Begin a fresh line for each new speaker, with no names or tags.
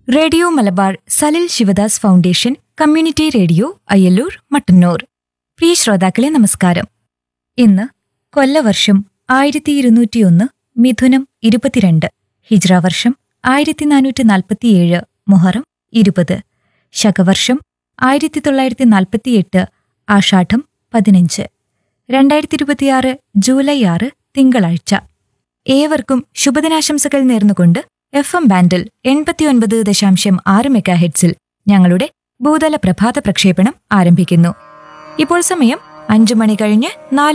radio Malabar Salil Shivadas foundation community radio Ayyallur Mattannur പ്രിയ ശ്രോതാക്കളെ നമസ്കാരം ഇന്ന് കൊല്ലവർഷം ആയിരത്തി ഇരുന്നൂറ്റിയൊന്ന് മിഥുനം ഇരുപത്തിരണ്ട് ഹിജ്ര വർഷം ആയിരത്തി നാനൂറ്റി നാൽപ്പത്തിയേഴ് മൊഹറം ഇരുപത് ശകവർഷം ആയിരത്തി തൊള്ളായിരത്തി നാൽപ്പത്തിയെട്ട് ആഷാഢം പതിനഞ്ച് രണ്ടായിരത്തി ഇരുപത്തിയാറ് ജൂലൈ ആറ് തിങ്കളാഴ്ച ഏവർക്കും ശുഭദിനാശംസകൾ നേർന്നുകൊണ്ട് എഫ് എം ബാൻഡിൽ എൺപത്തിയൊൻപത് ദശാംശം ആറ് മെഗാഹെഡ്സിൽ ഞങ്ങളുടെ ഭൂതല പ്രഭാത പ്രക്ഷേപണം ആരംഭിക്കുന്നു ഇപ്പോൾ സമയം അഞ്ചു മണി കഴിഞ്ഞ് നാല്